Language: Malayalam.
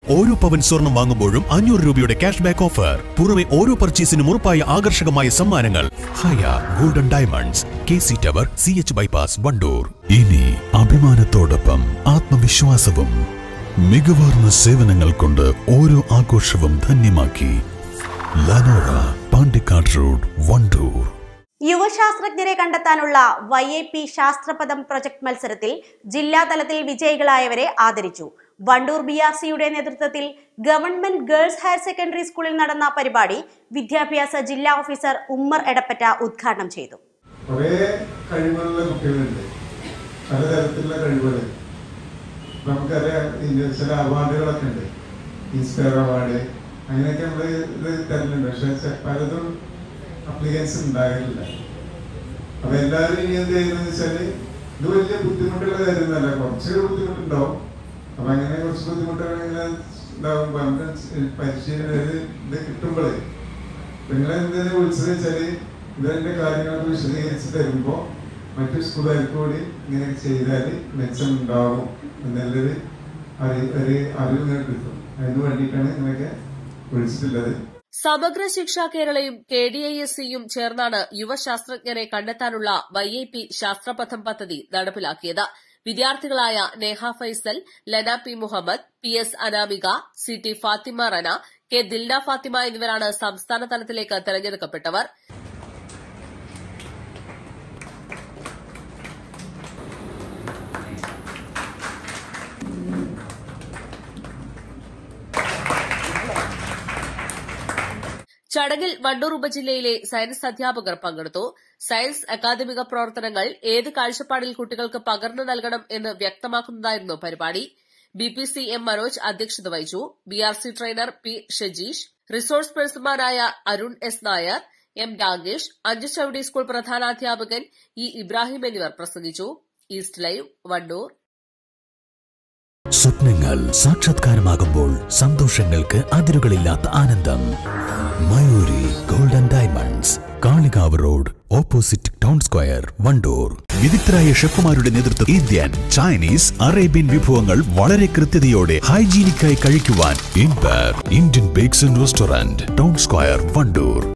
ഓരോ പവൻ സ്വർണം വാങ്ങുമ്പോഴും അഞ്ഞൂറ് രൂപയുടെ ക്യാഷ് ബാക്ക് ഓഫർ പുറമെ ഓരോ പർച്ചേസിനും ഉറപ്പായ ആകർഷകമായ സമ്മാനങ്ങൾ Haya golden diamonds K C tower C H bypass Wandoor ഇനി അഭിമാനത്തോടൊപ്പം ആത്മവിശ്വാസവും മികവാർന്ന സേവനങ്ങൾ കൊണ്ട് ഓരോ ആഘോഷവും ധന്യമാക്കി ലനോറ പാണ്ടിക്കാട് റോഡ് വണ്ടൂർ യുവശാസ്ത്രജ്ഞരെ കണ്ടെത്താനുള്ള Y I P Sasthrapadam project മത്സരത്തിൽ ജില്ലാതലത്തിൽ വിജയികളായവരെ ആദരിച്ചു വണ്ടൂർ ബി ആർ സിയുടെ നേതൃത്വത്തിൽ ഗവൺമെന്റ് ഗേൾസ് ഹയർ സെക്കൻഡറി സ്കൂളിൽ നടന്ന പരിപാടി വിദ്യാഭ്യാസ ജില്ലാ ഓഫീസർ ഉമ്മർ എടപ്പറ്റ ഉദ്ഘാടനം ചെയ്തു കുറേ കഴിവുള്ള കുട്ടികളുണ്ട് പലതരത്തിലുള്ള കഴിവുകൾ ഇപ്പൊ നമുക്കറിയാം ഇതിന്റെ ചില അവാർഡുകളൊക്കെ ഉണ്ട് ഇൻസ്പയർ അവാർഡ് അങ്ങനെയൊക്കെ നമ്മൾ ഇത് തരുന്നുണ്ട് പക്ഷെ ചെ- പലതും അപ്ലിക്കൻസ് ഉണ്ടാകില്ല അപ്പൊ എല്ലാവരും ഇനി എന്ത് ചെയ്യുന്നത് വെച്ചാല് ഇത് വലിയ ബുദ്ധിമുട്ടുള്ള കാര്യമൊന്നുമല്ല കുറച്ച് ബുദ്ധിമുട്ടുണ്ടാവും അപ്പൊ അങ്ങനെ കുറച്ച് ബുദ്ധിമുട്ടുകൾ ഇങ്ങനെ ഉണ്ടാവുമ്പോ നമുക്ക് പരിശീലനം ഇത് ഇത് കിട്ടുമ്പോഴേ നിങ്ങളെ എന്തിനാ വിളിച്ചത് വെച്ചാല് ഇതിന്റെ കാര്യങ്ങളൊക്കെ വിശദീകരിച്ച് തരുമ്പോ മറ്റു സ്കൂളുകാർക്ക് കൂടി ഇങ്ങനെ ചെയ്താൽ മെച്ചം ഉണ്ടാവും എന്നുള്ളൊരു അറി ഒരു അറിവ് നിങ്ങൾക്ക് കിട്ടും അതിന് വേണ്ടിയിട്ടാണ് ഇങ്ങനെയൊക്കെ വിളിച്ചിട്ടുള്ളത് സമഗ്ര ശിക്ഷ കേരളയും കെ ഡി ഐ എസ് സിയും ചേർന്നാണ് യുവശാസ്ത്രജ്ഞരെ കണ്ടെത്താനുള്ള വൈ ഐ പി ശാസ്ത്രപഥം പദ്ധതി നടപ്പിലാക്കിയത് വിദ്യാർത്ഥികളായ Neha Faisal Lana P Muhammad P S Anamika C T Fathima Rana K Dilna Fathima എന്നിവരാണ് സംസ്ഥാന തലത്തിലേക്ക് തെരഞ്ഞെടുക്കപ്പെട്ടവർ ചടങ്ങിൽ വണ്ടൂർ ഉപജില്ലയിലെ സയൻസ് അധ്യാപകർ പങ്കെടുത്തു സയൻസ് അക്കാദമിക പ്രവർത്തനങ്ങൾ ഏത് കാഴ്ചപ്പാടിൽ കുട്ടികൾക്ക് പകർന്നു നൽകണം എന്ന് വ്യക്തമാക്കുന്നതായിരുന്നു പരിപാടി B P C M Manoj അധ്യക്ഷത വഹിച്ചു B R C trainer P Shajeesh resource പേഴ്സൺമാരായ Arun S Nair M Ragesh Anchuchavidi school പ്രധാനാധ്യാപകൻ ഇ ഇബ്രാഹിം എന്നിവർ പ്രസംഗിച്ചു ഈസ്റ്റ് ലൈവ് വണ്ടൂർ സ്വപ്നങ്ങൾ സാക്ഷാത്കാരമാകുമ്പോൾ സന്തോഷങ്ങൾക്ക് അതിരുകളില്ലാത്ത ആനന്ദം Mayuri golden diamonds Kalikavu road opposite town square Wandoor വിദഗ്ധരായ ഷെഫുമാരുടെ നേതൃത്വം ഇന്ത്യൻ ചൈനീസ് അറേബ്യൻ വിഭവങ്ങൾ വളരെ കൃത്യതയോടെ ഹൈജീനിക്കായി കഴിക്കുവാൻ empire Indian bakes and restaurant town square Wandoor